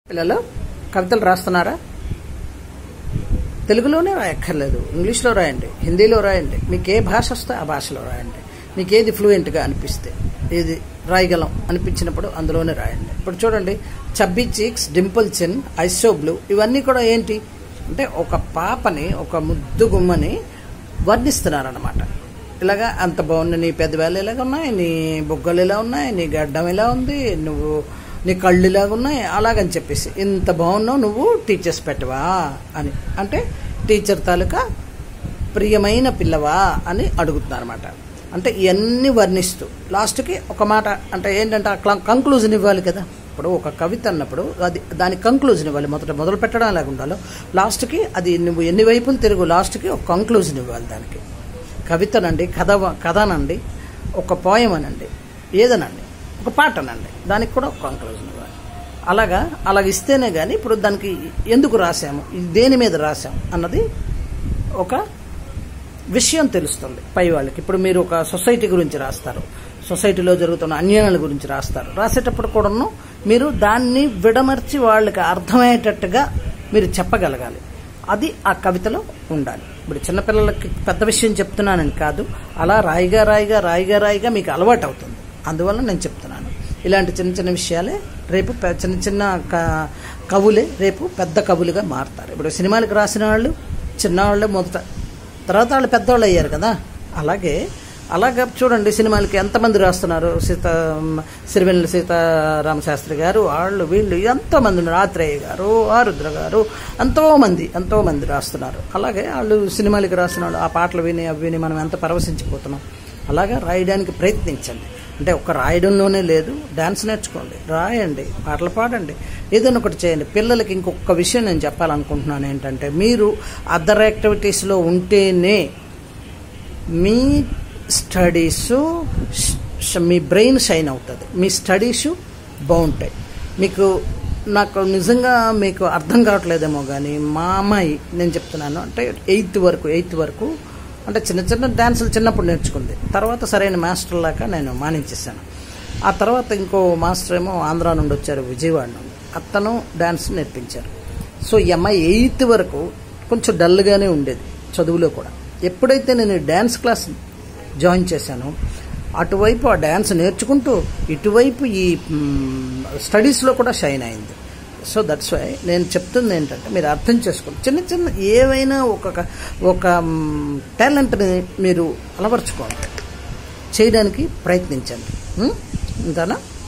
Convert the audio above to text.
పిల్లలు కవితలు రాస్తున్నారా తెలుగులోనే రాయక్కర్లేదు ఇంగ్లీష్లో రాయండి హిందీలో రాయండి మీకు ఏ భాష వస్తే ఆ భాషలో రాయండి మీకు ఏది ఫ్లూయెంట్గా అనిపిస్తే ఏది రాయగలం అనిపించినప్పుడు అందులోనే రాయండి ఇప్పుడు చూడండి చబ్బీ చీక్స్ డింపుల్ చిన్ ఐసో బ్లూ ఇవన్నీ కూడా ఏంటి అంటే ఒక పాపని ఒక ముద్దు గుమ్మని వర్ణిస్తున్నారన్నమాట ఇలాగా అంత బాగుంది నీ పెద్దవేళ్ళు ఇలాగ ఉన్నాయి నీ బుగ్గలు ఇలా ఉన్నాయి నీ గడ్డం ఇలా ఉంది నువ్వు నీ కళ్ళు ఇలాగ ఉన్నాయి అలాగని చెప్పేసి ఇంత బాగున్నావు నువ్వు టీచర్స్ పెట్టవా అని అంటే టీచర్ తాలూకా ప్రియమైన పిల్లవా అని అడుగుతున్నారు అనమాట అంటే ఇవన్నీ వర్ణిస్తూ లాస్ట్కి ఒక మాట అంటే ఏంటంటే ఆ కంక్లూజన్ ఇవ్వాలి కదా ఇప్పుడు ఒక కవిత అన్నప్పుడు అది దాని కంక్లూజన్ ఇవ్వాలి మొదట మొదలు పెట్టడం ఎలాగ ఉండాలో లాస్ట్కి అది నువ్వు ఎన్ని వైపులు తిరుగు లాస్ట్కి ఒక కంక్లూజన్ ఇవ్వాలి దానికి కవితనండి కథ కథనండి ఒక పోయం అనండి ఏదనండి ఒక పాట అనండి దానికి కూడా ఒక కంక్లూజన్ ఇవ్వాలి అలాగా అలాగ ఇస్తేనే కానీ ఇప్పుడు దానికి ఎందుకు రాసాము ఇది దేని మీద రాసాం అన్నది ఒక విషయం తెలుస్తుంది పై వాళ్ళకి ఇప్పుడు మీరు ఒక సొసైటీ గురించి రాస్తారు సొసైటీలో జరుగుతున్న అన్యాయాల గురించి రాస్తారు రాసేటప్పుడు కూడాను మీరు దాన్ని విడమర్చి వాళ్ళకి అర్థమయ్యేటట్టుగా మీరు చెప్పగలగాలి అది ఆ కవితలో ఉండాలి ఇప్పుడు చిన్నపిల్లలకి పెద్ద విషయం చెప్తున్నానని కాదు అలా రాయిగా రాయిగా రాయిగా రాయిగా మీకు అలవాటు అవుతుంది అందువల్ల నేను చెప్తున్నాను ఇలాంటి చిన్న చిన్న విషయాలే రేపు పె- చిన్న చిన్న క- కవులే రేపు పెద్ద కవులుగా మారుతారు ఇప్పుడు సినిమాలకు రాసిన వాళ్ళు చిన్నవాళ్ళే మొదట తర్వాత వాళ్ళు పెద్దవాళ్ళు అయ్యారు కదా అలాగే అలాగే చూడండి సినిమాలకి ఎంతమంది రాస్తున్నారు సీత సిరివెన్నెల సీతారామశాస్త్రి గారు వాళ్ళు వీళ్ళు ఎంతోమంది ఉన్నారు ఆత్రేయ గారు ఆరుద్ర గారు ఎంతో మంది ఎంతో మంది రాస్తున్నారు అలాగే వాళ్ళు సినిమాలకి రాసిన వాళ్ళు ఆ పాటలు విని అవి విని మనం ఎంత పరవశించిపోతున్నాం అలాగా రాయడానికి ప్రయత్నించండి అంటే ఒక్క రాయడంలోనే లేదు డాన్స్ నేర్చుకోండి రాయండి పాటలు పాడండి ఏదైనా ఒకటి చేయండి పిల్లలకి ఇంకొక విషయం నేను చెప్పాలనుకుంటున్నాను ఏంటంటే మీరు అదర్ యాక్టివిటీస్లో ఉంటేనే మీ స్టడీస్ మీ బ్రెయిన్ షైన్ అవుతుంది మీ స్టడీస్ బాగుంటాయి మీకు నాకు నిజంగా మీకు అర్థం కావట్లేదేమో కానీ మా అమ్మాయి నేను చెప్తున్నాను అంటే ఎయిత్ వరకు ఎయిత్ వరకు అంటే చిన్న చిన్న డ్యాన్సులు చిన్నప్పుడు నేర్చుకుంది తర్వాత సరైన మాస్టర్ లాగా నేను మానించేసాను ఆ తర్వాత ఇంకో మాస్టర్ ఏమో ఆంధ్రా నుండి వచ్చారు విజయవాడ నుండి అతను డ్యాన్స్ నేర్పించారు సో ఈ అమ్మాయి ఎయిత్ వరకు కొంచెం డల్గానే ఉండేది చదువులో కూడా ఎప్పుడైతే నేను డ్యాన్స్ క్లాస్ జాయిన్ చేశానో అటువైపు ఆ డ్యాన్స్ నేర్చుకుంటూ ఇటువైపు ఈ స్టడీస్లో కూడా షైన్ అయింది సో దట్స్ వై నేను చెప్తుంది ఏంటంటే మీరు అర్థం చేసుకోండి చిన్న చిన్న ఏవైనా ఒక ఒక టాలెంట్ని మీరు అలవర్చుకోండి చేయడానికి ప్రయత్నించండి ఉం? ఇంతనా